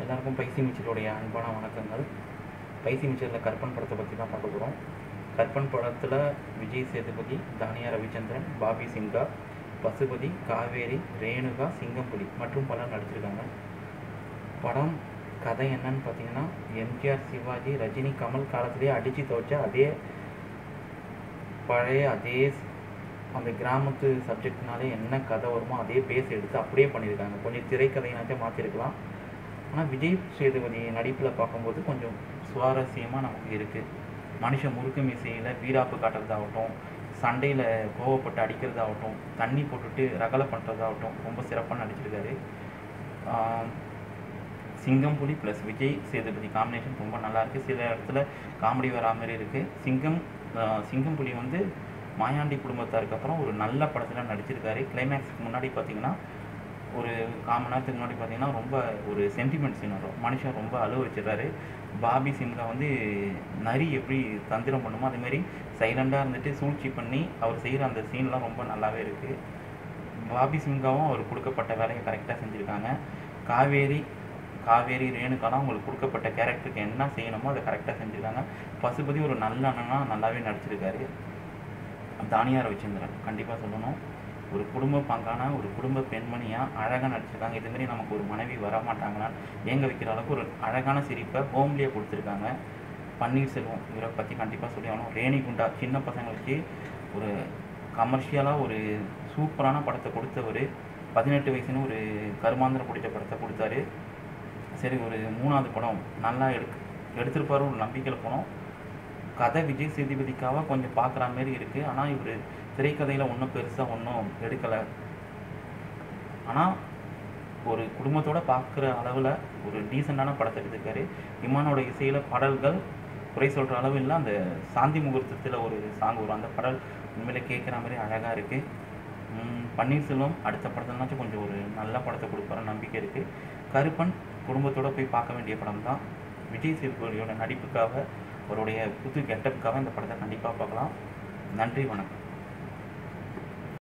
எல்லாருக்கும் பைசி மிச்சருடைய அன்பான வணக்கங்கள் பைசி மிச்சரில் கற்பன் படத்தை பற்றி தான் பார்க்க போகிறோம் கற்பன் படத்தில் விஜய் சேதுபதி தானியா ரவிச்சந்திரன் பாபி சிங்கா பசுபதி காவேரி ரேணுகா சிங்கம்புலி மற்றும் பலர் நடிச்சிருக்காங்க படம் கதை என்னன்னு பார்த்தீங்கன்னா எம்ஜிஆர் சிவாஜி ரஜினி கமல் காலத்திலேயே அடித்து துவைச்ச அதே பழைய அதே அந்த கிராமத்து சப்ஜெக்ட்னாலே என்ன கதை வருமோ அதே பேஸ் எடுத்து அப்படியே பண்ணியிருக்காங்க கொஞ்சம் திரைக்கதையினாச்சும் மாற்றிருக்கலாம் ஆனால் விஜய் சேதுபதி நடிப்பில் பார்க்கும்போது கொஞ்சம் சுவாரஸ்யமாக நமக்கு இருக்குது மனுஷன் முறுக்கு மீசையில் வீராப்பு காட்டுறதாகட்டும் சண்டையில் கோவப்பட்டு அடிக்கிறதாகட்டும் தண்ணி போட்டுட்டு ரகலை பண்ணுறதாகட்டும் ரொம்ப சிறப்பாக நடிச்சிருக்காரு ஆம், சிங்கம் புலி ப்ளஸ் விஜய் சேதுபதி காம்பினேஷன் ரொம்ப நல்லா இருக்கு சில இடத்துல காமெடி வரா மாதிரி இருக்குது சிங்கம் ஆஹ், சிங்கம் புலி வந்து மாயாண்டி குடும்பத்தாருக்கு அப்புறம் ஒரு நல்ல படத்தில் நடிச்சிருக்காரு கிளைமேக்ஸ்க்கு முன்னாடி பார்த்தீங்கன்னா ஒரு கால் மணி நேரத்துக்கு முன்னாடி பார்த்தீங்கன்னா ரொம்ப ஒரு சென்டிமெண்ட் சீன் வரும் மனுஷன் ரொம்ப அழுவ வச்சிடுறாரு பாபி சிம்கா வந்து நரி எப்படி தந்திரம் பண்ணுமோ அதே மாதிரி சைலண்டாக இருந்துட்டு சூழ்ச்சி பண்ணி அவர் செய்கிற அந்த சீன்லாம் ரொம்ப நல்லாவே இருக்குது பாபி சிங்காவும் அவர் கொடுக்கப்பட்ட வேலையை கரெக்டாக செஞ்சுருக்காங்க காவேரி காவேரி ரேணுகாலாம் அவங்களுக்கு கொடுக்கப்பட்ட கேரக்டருக்கு என்ன செய்யணுமோ அதை கரெக்டாக செஞ்சுருக்காங்க பசுபதி ஒரு நல்ல அண்ணனா நல்லாவே நடிச்சிருக்காரு தானியா ரவிச்சந்திரன் கண்டிப்பாக சொல்லணும் ஒரு குடும்ப பங்கான ஒரு குடும்ப பெண்மணியாக அழகாக நடிச்சிருக்காங்க இதுமாரி நமக்கு ஒரு மனைவி வர மாட்டாங்களா ஏங்க வைக்கிற அளவுக்கு ஒரு அழகான சிரிப்பை ஹோம்லேயே கொடுத்துருக்காங்க பன்னீர்செல்வம் இவரை பற்றி கண்டிப்பாக சொல்லி ஆகணும் ரேணிகுண்டா சின்ன பசங்களுக்கு ஒரு கமர்ஷியலாக ஒரு சூப்பரான படத்தை கொடுத்தவர் பதினெட்டு வயசுன்னு ஒரு கருமாந்திரம் பிடிச்ச படத்தை கொடுத்தாரு சரி ஒரு மூணாவது படம் நல்லா எடுக்கு எடுத்திருப்பாரு ஒரு நம்பிக்கையில் போனோம் கதை விஜய் சேதுபதிக்காக கொஞ்சம் பார்க்குற மாதிரி இருக்குது ஆனால் இவர் திரைக்கதையில் ஒன்றும் பெருசாக ஒன்றும் எடுக்கலை ஆனால் ஒரு குடும்பத்தோட பார்க்குற அளவில் ஒரு டீசெண்டான படத்தை எடுத்திருக்காரு இமானோட இசையில் பாடல்கள் குறை சொல்கிற அளவு இல்லை அந்த சாந்தி முகூர்த்தத்தில் ஒரு சாங் வரும் அந்த பாடல் உண்மையிலே கேட்குற மாதிரி அழகாக இருக்குது பன்னீர்செல்வம் அடுத்த படத்துலனாச்சும் கொஞ்சம் ஒரு நல்ல படத்தை கொடுப்பாரு நம்பிக்கை இருக்குது கருப்பன் குடும்பத்தோட போய் பார்க்க வேண்டிய படம் தான் விஜய் சேதுபதியோட நடிப்புக்காக அவருடைய புது கெட்டப்புக்காக இந்த படத்தை கண்டிப்பாக பார்க்கலாம் நன்றி வணக்கம்